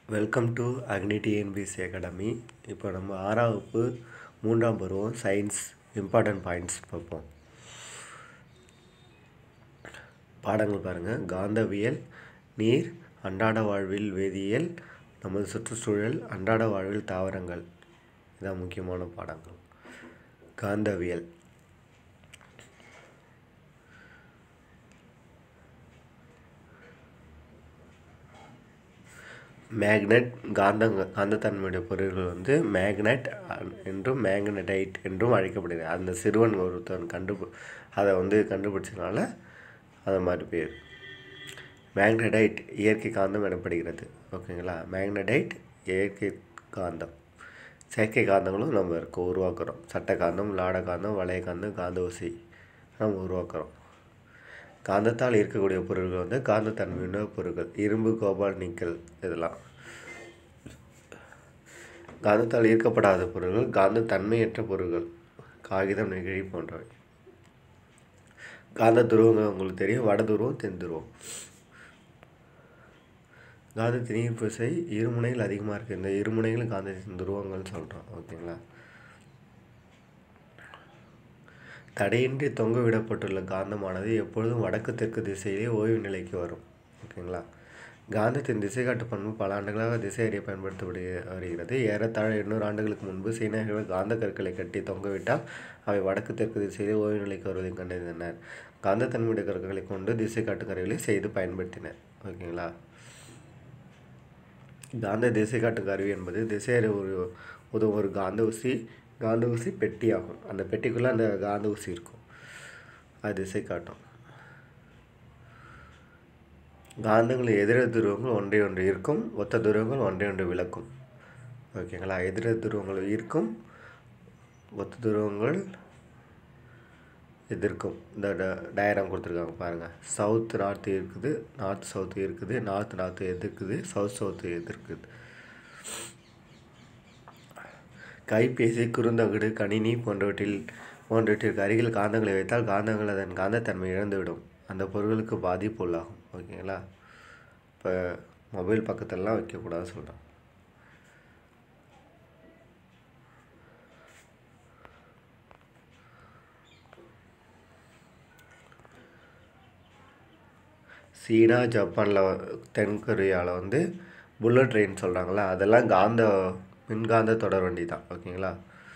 Welcome to Agni TNPSC academy இப்போ நம்ம ஆறாம் வகுப்பு மூன்றாம் பருவம் சயின்ஸ் இம்பார்ட்டன்ட் பாயிண்ட்ஸ் பார்ப்போம் பாடங்கள் பாருங்கள் காந்தவியல் நீர் அன்றாட வாழ்வில் வேதியியல் நமது சுற்றுச்சூழல் அன்றாட வாழ்வில் தாவரங்கள் இதான் முக்கியமான பாடங்கள் காந்தவியல் மேக்னெட் காந்தங்க காந்தத்தன்மையுடைய பொருள்கள் வந்து மேக்னெட் என்றும் மேக்னடைட் என்றும் அழைக்கப்படுகிறது அந்த சிறுவன் ஒருத்தன் கண்டு அதை வந்து கண்டுபிடிச்சதுனால அது மாதிரி பேர் மேக்னடைட் இயற்கை காந்தம் எனப்படுகிறது ஓகேங்களா மேக்னடைட் இயற்கை காந்தம் செயற்கை காந்தங்களும் நம்ம இருக்க உருவாக்குறோம் சட்ட காந்தம் லாட காந்தம் வளைய காந்தம் காந்த ஊசி நம்ம உருவாக்குறோம் காந்தத்தால் இருக்கக்கூடிய பொருட்கள் வந்து காந்தத்தன்மையுள்ள பொருட்கள் இரும்பு கோபால் நிக்கல் இதெல்லாம் காந்தத்தால் ஈர்க்கப்படாத பொருட்கள் காந்த தன்மையற்ற பொருட்கள் காகிதம் நெகிழி போன்றவை காந்த துருவங்கள் உங்களுக்கு தெரியும் வட துருவம் தென் துருவம் காந்தத்தின் ஈர்ப்பு விசை இருமுனைகள் அதிகமாக இருக்குது இந்த இருமுனைகள் காந்தத்தின் துருவங்கள்னு சொல்கிறோம் ஓகேங்களா தடையின்றி தொங்க விடப்பட்டுள்ள காந்தமானது எப்பொழுதும் வடக்கு தெற்கு திசையிலே ஓய்வு நிலைக்கு வரும் ஓகேங்களா காந்தத்தின் திசை காட்டு பண்பு பல ஆண்டுகளாக திசை அறிய பயன்படுத்தப்படு வருகிறது ஏறத்தாழ எண்ணூறு ஆண்டுகளுக்கு முன்பு சீனர்கள் காந்த கற்களை கட்டி தொங்கவிட்டால் அவை வடக்கு தெற்கு திசையிலே ஓய்வு நிலைக்கு வருவதை கண்டறிந்தனர் காந்தத்தன்மையுடைய கற்களை கொண்டு திசை காட்டு கருவிகளை செய்து பயன்படுத்தினர் ஓகேங்களா காந்த திசை காட்டு கருவி என்பது திசை அறிய ஒரு உதவும் ஒரு காந்த ஊசி காந்த ஊசி பெட்டி ஆகும் அந்த பெட்டிக்குள்ளே அந்த காந்த ஊசி இருக்கும் அது திசை காட்டும் காந்தங்கள் எதிர துருவங்கள் ஒன்றை ஒன்று இருக்கும் ஒத்த துருவங்கள் ஒன்றை ஒன்று விளக்கும் ஓகேங்களா எதிர துருவங்கள் ஈர்க்கும் ஒத்த துருவங்கள் எதிர்க்கும் இந்த டயராம் கொடுத்துருக்காங்க பாருங்கள் சவுத் நார்த்து இருக்குது நார்த் சவுத்து இருக்குது நார்த் நார்த்து எதிர்க்குது சவுத் சவுத்து எதிர்க்குது கைபேசி குறுந்தகடு கணினி போன்றவற்றில் போன்றவற்றிற்கு அருகில் காந்தங்களை வைத்தால் காந்தங்கள் அதன் காந்தத்தன்மை இழந்துவிடும் அந்த பொருட்களுக்கு பாதிப்பு உள்ளாகும் ஓகேங்களா இப்போ மொபைல் பக்கத்துலலாம் வைக்கக்கூடாதுன்னு சொல்கிறேன் சீனா ஜப்பானில் தென்கொரியாவில் வந்து புல்லட் ட்ரெயின் சொல்கிறாங்களா அதெல்லாம் காந்த மின்காந்த தொடர் வண்டி தான் ஓகேங்களா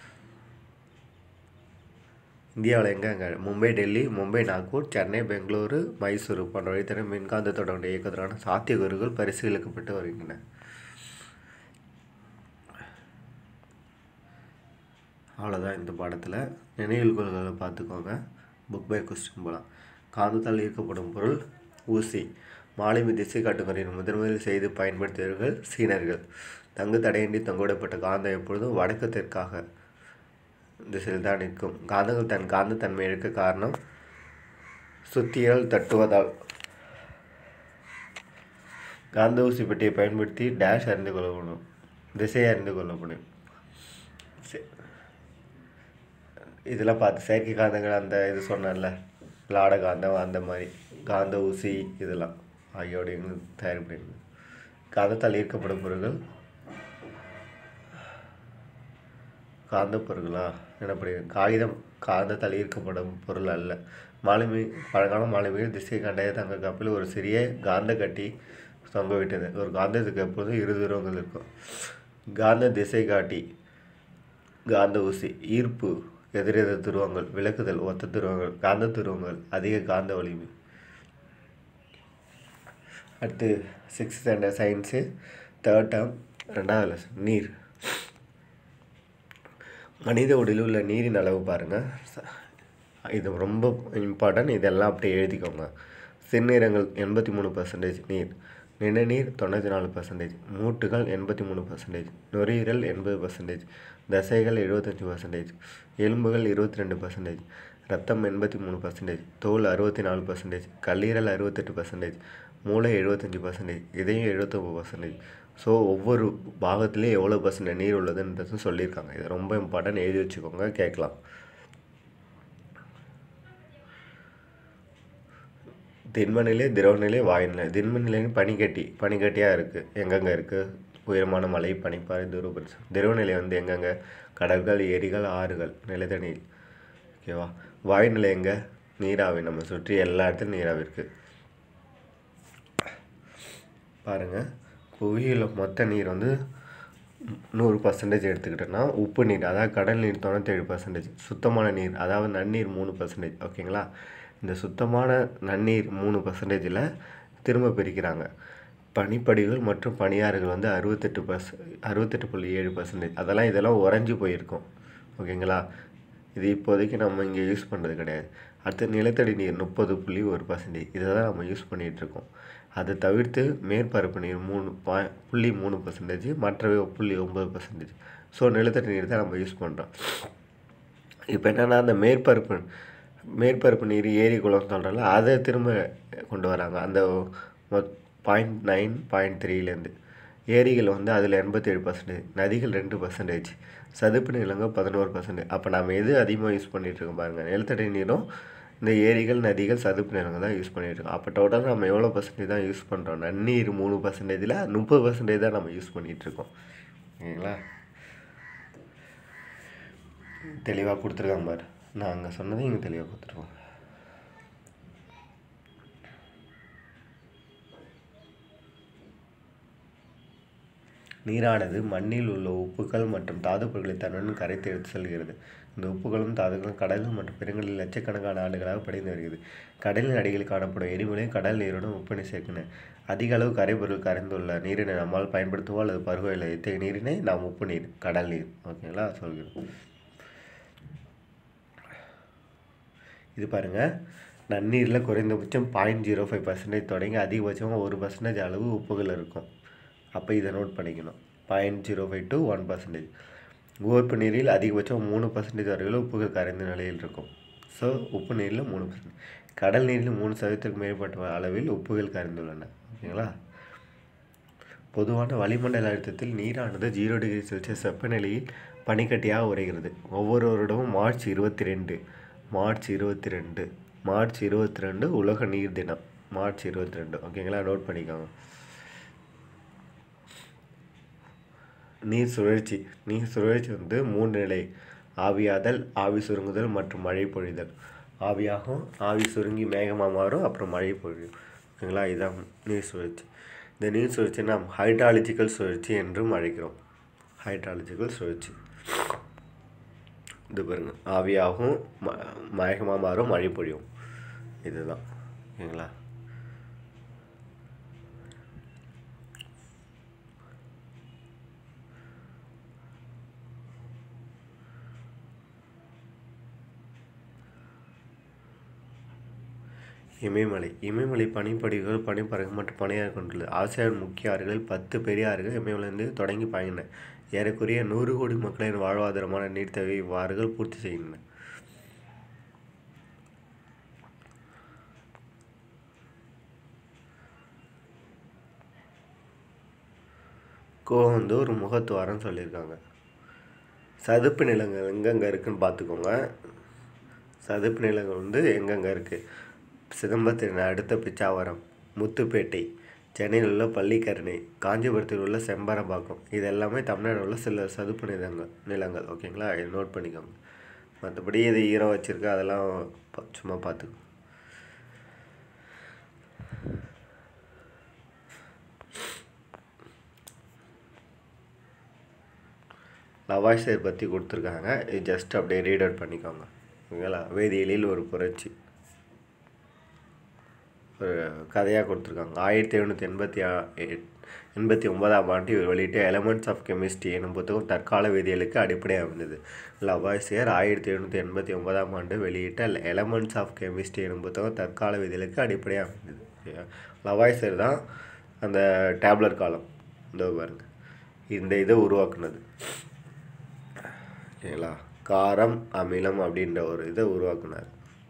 இந்தியாவில் எங்கே அங்கே மும்பை டெல்லி மும்பை நாக்பூர் சென்னை பெங்களூரு மைசூர் போன்ற வழித்தட மின்காந்த தொடர் வண்டி இயக்கத்திற்கான சாத்தியக்கூறுகள் பரிசீலிக்கப்பட்டு வருகின்றன அவ்வளோதான் இந்த பாடத்தில் நினைவில் கொள்களை பார்த்துக்கோங்க புக் பை கொஸ்டின் போகலாம் காந்தத்தால் ஈர்க்கப்படும் பொருள் ஊசி மாலுமி திசை காட்டுகரின் முதன்முதலில் செய்து பயன்படுத்தியவர்கள் சீனர்கள் தங்கு தடையின்றி தொங்கவிடப்பட்ட காந்தம் எப்பொழுதும் வடக்கு தெற்காக திசையில் தான் நிற்கும் காந்தங்கள் தன் காந்த தன்மை இழக்க காரணம் சுத்தியல் தட்டுவதால் காந்த ஊசி பெட்டியை பயன்படுத்தி டேஷ் அறிந்து கொள்ளப்படும் திசையை அறிந்து கொள்ளப்படும் இதெல்லாம் பார்த்து செயற்கை காந்தங்கள் அந்த இது சொன்னேன்ல லாட காந்தம் அந்த மாதிரி காந்த ஊசி இதெல்லாம் ஆகியோடைய தயார் பண்ணியிருந்தது காந்தத்தால் ஈர்க்கப்படும் பொருட்கள் காந்த பொருட்களா எனப்படுகிறது காகிதம் காந்தத்தால் ஈர்க்கப்படும் பொருள் அல்ல மாலுமி பழங்கால மாலுமியில் திசை கண்டைய தங்க கப்பில் ஒரு சிறிய காந்த கட்டி தொங்க விட்டது ஒரு காந்தத்துக்கு எப்போதும் இரு துருவங்கள் இருக்கும் காந்த திசை காட்டி காந்த ஊசி ஈர்ப்பு எதிரெதிர் துருவங்கள் விளக்குதல் ஒத்த துருவங்கள் காந்த துருவங்கள் அதிக காந்த வலிமை அடுத்து sixth standard science third term ரெண்டாவது லெசன் நீர் மனித உடலில் உள்ள நீரின் அளவு பாருங்கள் இது ரொம்ப இம்பார்ட்டன்ட் இதெல்லாம் அப்படியே எழுதிக்கோங்க சிறுநீரங்கள் எண்பத்தி மூணு பர்சன்டேஜ் நீர் நிணநீர் தொண்ணூற்றி நாலு பர்சன்டேஜ் மூட்டுகள் எண்பத்தி மூணு பர்சன்டேஜ் நுரையீரல் எண்பது பர்சன்டேஜ் தசைகள் எழுபத்தஞ்சி பர்சன்டேஜ் எலும்புகள் இருபத்தி ரெண்டு பர்சன்டேஜ் ரத்தம் எண்பத்தி மூணு பர்சன்டேஜ் தோல் அறுபத்தி நாலு பர்சன்டேஜ் கல்லீரல் அறுபத்தெட்டு பர்சன்டேஜ் மூளை எழுபத்தஞ்சி பர்சன்டேஜ் இதயம் எழுபத்தொம்பது பர்சன்டேஜ் ஸோ ஒவ்வொரு பாகத்துலேயும் எவ்வளோ பர்சன்ட் நீர் உள்ளதுன்றது சொல்லியிருக்காங்க இது ரொம்ப இம்பார்ட்டன்ட் எழுதி வச்சுக்கோங்க கேட்கலாம் திண்ம நிலை திரவ நிலை வாயு நிலை திண்ம நிலைன்னு பனிக்கட்டி பனிக்கட்டியாக இருக்குது எங்கெங்கே இருக்குது உயரமான மலை பனிப்பாறை துருவப்படுத்து திரவநிலை வந்து எங்கெங்க கடல்கள் ஏரிகள் ஆறுகள் நிலத்தடி நீர் ஓகேவா வாயுநிலை எங்கே நீராவி நம்ம சுற்றி எல்லா இடத்துலையும் நீராவி இருக்குது பாருங்கள் புவியில் மொத்த நீர் வந்து நூறு பர்சன்டேஜ் எடுத்துக்கிட்டோன்னா உப்பு நீர் அதாவது கடல் நீர் தொண்ணூற்றேழு பர்சன்டேஜ் சுத்தமான நீர் அதாவது நன்னீர் மூணு பர்சன்டேஜ் ஓகேங்களா இந்த சுத்தமான நன்னீர் மூணு பர்சன்டேஜில் திரும்ப பிரிக்கிறாங்க பனிப்படிவுகள் மற்றும் பனியாறுகள் வந்து அறுபத்தெட்டு பர்ச அறுபத்தெட்டு புள்ளி ஏழு பர்சன்டேஜ் அதெல்லாம் இதெல்லாம் உறைஞ்சி போயிருக்கும் ஓகேங்களா இது இப்போதைக்கு நம்ம இங்கே யூஸ் பண்ணுறது கிடையாது அடுத்து நிலத்தடி நீர் முப்பது புள்ளி ஒரு பர்சன்டேஜ் இதை தான் நம்ம யூஸ் பண்ணிகிட்ருக்கோம் அதை தவிர்த்து மேற்பரப்பு நீர் மூணு பா புள்ளி மூணு பர்சன்டேஜ் மற்றவை புள்ளி ஒம்பது பர்சன்டேஜ் ஸோ நிலத்தடி நீர் தான் நம்ம யூஸ் பண்ணுறோம் இப்போ என்னென்னா அந்த மேற்பரப்பு மேற்பரப்பு நீர் ஏரி குளம் சொல்கிறோம்ல அதை திரும்ப கொண்டு வராங்க அந்த பாயிண்ட் நைன் பாயிண்ட் த்ரீலேருந்து ஏரிகள் வந்து அதில் எண்பத்தேழு பர்சன்டேஜ் நதிகள் ரெண்டு பர்சன்டேஜ் சதுப்பு நிலங்கள் பதினோரு பர்சன்டேஜ் அப்போ நம்ம எது அதிகமாக யூஸ் பண்ணிகிட்ருக்கோம் பாருங்கள் நிலத்தடி நீரும் இந்த ஏரிகள் நதிகள் சதுப்பு நிலங்கள் தான் யூஸ் பண்ணிகிட்ருக்கோம் அப்போ டோட்டலாக நம்ம எவ்வளோ பர்சன்டேஜ் தான் யூஸ் பண்ணுறோம் நன்னீர் மூணு பர்சன்டேஜில் முப்பது பர்சன்டேஜ் தான் நம்ம யூஸ் பண்ணிகிட்ருக்கோம் ஓகேங்களா தெளிவாக கொடுத்துருக்காங்க பாரு நான் அங்கே சொன்னதை இங்கே தெளிவாக கொடுத்துருக்கோம் நீரானது மண்ணில் உள்ள உப்புகள் மற்றும் தாதுப்பொருட்களை தன்னுடன் கரைத்து எடுத்து செல்கிறது இந்த உப்புகளும் தாதுகளும் கடல்கள் மற்றும் பெருங்கலில் லட்சக்கணக்கான ஆண்டுகளாக படிந்து வருகிறது கடலின் அடியில் காணப்படும் எரிமலையும் கடல் நீருடன் உப்பினை சேர்க்கின்றன அதிக அளவு கரைபொருள் கரைந்துள்ள நீரினை நம்மால் பயன்படுத்துவோ அல்லது பருவவில்லை இத்தகைய நீரினை நாம் உப்பு நீர் கடல் நீர் ஓகேங்களா சொல்கிறோம் இது பாருங்கள் நன்னீரில் குறைந்தபட்சம் பாயிண்ட் ஜீரோ ஃபைவ் பர்சன்டேஜ் தொடங்கி அதிகபட்சமாக ஒரு பர்சன்டேஜ் அளவு உப்புகள் இருக்கும் அப்போ இதை நோட் பண்ணிக்கணும் point zero five to one percentage உவர்ப்பு நீரில் அதிகபட்சம் மூணு பர்சன்டேஜ் வரையில் உப்புகள் கரைந்த நிலையில் இருக்கும் ஸோ உப்பு நீரில் மூணு பர்சன்டேஜ் கடல் நீரில் மூணு சதவீதத்திற்கு மேற்பட்ட அளவில் உப்புகள் கரைந்துள்ளன ஓகேங்களா பொதுவான வளிமண்டல அழுத்தத்தில் நீரானது ஜீரோ டிகிரி செல்சியஸ் வெப்பநிலையில் பனிக்கட்டியாக உரைகிறது ஒவ்வொரு வருடமும் மார்ச் இருபத்தி ரெண்டு மார்ச் இருபத்தி ரெண்டு மார்ச் இருபத்தி ரெண்டு உலக நீர் தினம் மார்ச் இருபத்தி ரெண்டு ஓகேங்களா நோட் பண்ணிக்கோங்க நீர் சுழற்சி நீர் சுழற்சி வந்து மூன்று நிலை ஆவியாதல் ஆவி சுருங்குதல் மற்றும் மழை பொழிதல் ஆவியாகும் ஆவி சுருங்கி மேகமாக மாறும் அப்புறம் மழை பொழியும் ஓகேங்களா இதுதான் நீர் சுழற்சி இந்த நீர் சுழற்சி நாம் ஹைட்ராலஜிக்கல் சுழற்சி என்றும் அழைக்கிறோம் ஹைட்ராலஜிக்கல் சுழற்சி இது பாருங்க ஆவியாகும் ம மேகமாக மாறும் மழை பொழியும் இதுதான் ஓகேங்களா இமயமலை இமயமலை பனிப்படிவுகள் பனிப்பறகு மற்றும் பனியாறு கொண்டுள்ளது ஆசியாவின் முக்கிய ஆறுகளில் பத்து பெரிய ஆறுகள் இமயமலையிலிருந்து தொடங்கி பாய்கின்றன ஏறக்குறைய நூறு கோடி மக்களின் வாழ்வாதாரமான நீர் தேவை இவ்வாறுகள் பூர்த்தி செய்கின்றன கோ வந்து ஒரு முகத்துவாரம் சொல்லியிருக்காங்க சதுப்பு நிலங்கள் எங்கெங்கே இருக்குன்னு பார்த்துக்கோங்க சதுப்பு நிலங்கள் வந்து எங்கெங்கே இருக்குது சிதம்பரத்தின் அடுத்த பிச்சாவரம் முத்துப்பேட்டை சென்னையில் உள்ள பள்ளிக்கரணை காஞ்சிபுரத்தில் உள்ள செம்பரம்பாக்கம் இது எல்லாமே தமிழ்நாடு உள்ள சில சதுப்பு நிலங்கள் நிலங்கள் ஓகேங்களா இதை நோட் பண்ணிக்கோங்க மற்றபடி இது ஈரம் வச்சுருக்கு அதெல்லாம் ப- சும்மா பார்த்துக்கோ லவாய்சர் பற்றி கொடுத்துருக்காங்க இது ஜஸ்ட் அப்படியே ரீட் அவுட் பண்ணிக்கோங்க ஓகேங்களா வேதியியலில் ஒரு புரட்சி ஒரு கதையாக கொடுத்துருக்காங்க ஆயிரத்தி எழுநூற்றி எண்பத்தி ஆ- எட்- எண்பத்தி ஒன்பதாம் ஆண்டு இவர் வெளியிட்ட எலமெண்ட்ஸ் ஆஃப் கெமிஸ்ட்ரி எனும் புத்தகம் தற்கால வேதியியலுக்கு அடிப்படையாக இருந்தது லவாய்சியர் ஆயிரத்தி எழுநூற்றி எண்பத்தி ஒன்பதாம் ஆண்டு வெளியிட்ட எலமெண்ட்ஸ் ஆஃப் கெமிஸ்ட்ரி எனும் புத்தகம் தற்கால வேதியியலுக்கு அடிப்படையாக இருந்தது ஓகேவா? லவாய்சியர் தான் அந்த டேப்லர் காலம் இந்த பாருங்க இந்த இதை உருவாக்குனது ஓகேங்களா காரம் அமிலம் அப்படின்ற ஒரு இதை உருவாக்குனார்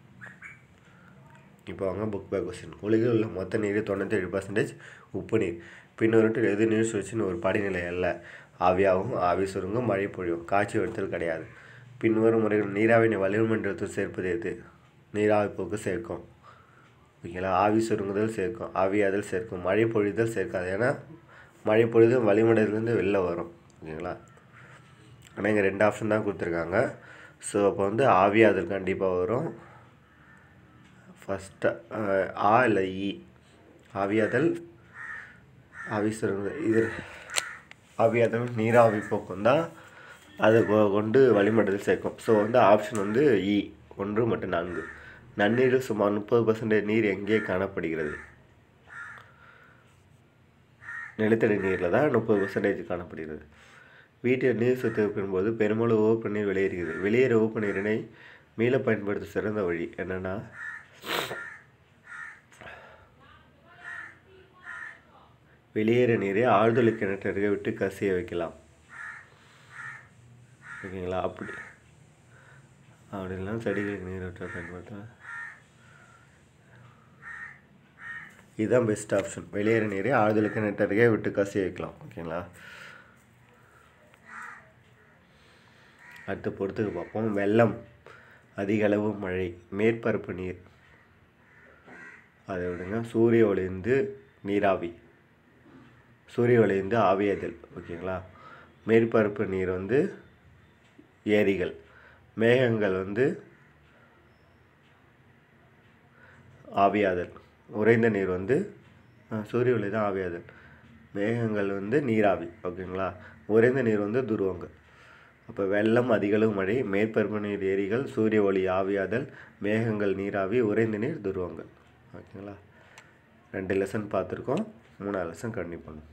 இப்போ வாங்க புக் பேக் கொஸ்டின் உலகில் உள்ள மொத்த நீர் தொண்ணூற்றேழு பர்சன்டேஜ் உப்பு நீர் பின்வருட்டு எது நீர் சுழற்சின்னு ஒரு படிநிலை அல்ல ஆவியாகும் ஆவி சுருங்கும் மழை பொழியும் காட்சி எடுத்தல் கிடையாது பின்வரும் முறைகள் நீராவினை வளிமண்டலத்தில் சேர்ப்பது எது நீராவி போக்கு சேர்க்கும் ஓகேங்களா ஆவி சுருங்குதல் சேர்க்கும் ஆவியாதல் சேர்க்கும் மழை பொழிதல் சேர்க்காது ஏன்னா மழை பொழுது வளிமண்டலத்துலேருந்து வெளில வரும் ஓகேங்களா ஆனால் இங்கே ரெண்டு ஆப்ஷன் தான் கொடுத்துருக்காங்க ஸோ அப்போ வந்து ஆவியாதல் கண்டிப்பாக வரும் ஃபஸ்ட்டு ஆ இல்லை இ ஆவியாதல் ஆவி சுருங்க இது ஆவியாதல் நீராவி போக்கும் தான் அது கொ- கொண்டு வளிமண்டலத்தில் சேர்க்கும் ஸோ வந்து ஆப்ஷன் வந்து இ ஒன்று மற்றும் நான்கு நன்னீரில் சுமார் முப்பது பர்சன்டேஜ் நீர் எங்கே காணப்படுகிறது நிலத்தடி நீரில் தான் முப்பது பர்சன்டேஜ் காணப்படுகிறது வீட்டில் நீர் சுத்திகரிப்பின் போது பெருமளவு உவப்பு நீர் வெளியேறுகிறது வெளியேற உவப்பு நீரினை மீள பயன்படுத்த சிறந்த வழி என்னென்னா வெளியேற நீரை ஆழ்துளை கிணற்றருகே விட்டு கசிய வைக்கலாம் ஓகேங்களா அப்படி அப்படி இல்லைனா செடிகளுக்கு நீர் விட்டு பயன்படுத்தலாம் இதுதான் பெஸ்ட் ஆப்ஷன் வெளியேற நீரை ஆழ்துளை கிணற்றருகே விட்டு கசிய வைக்கலாம் ஓகேங்களா அடுத்த பொறுத்துக்கு பார்ப்போம் வெள்ளம் அதிக அளவு மழை மேற்பரப்பு நீர் அதை விடுங்க சூரிய ஒளிந்து நீராவி சூரிய ஒளிந்து ஆவியாதல் ஓகேங்களா மேற்பரப்பு நீர் வந்து ஏரிகள் மேகங்கள் வந்து ஆவியாதல் உறைந்த நீர் வந்து அஹ், சூரிய ஒளி தான் ஆவியாதல் மேகங்கள் வந்து நீராவி ஓகேங்களா உறைந்த நீர் வந்து துருவங்கள் அப்போ வெள்ளம் அதிகளவு மழை மேற்பரப்பு நீர் ஏரிகள் சூரிய ஒளி ஆவியாதல் மேகங்கள் நீராவி உறைந்த நீர் துருவங்கள் ஓகேங்களா ரெண்டு லெசன் பார்த்துருக்கோம் மூணாவது லெசன் கண்டிப்பாக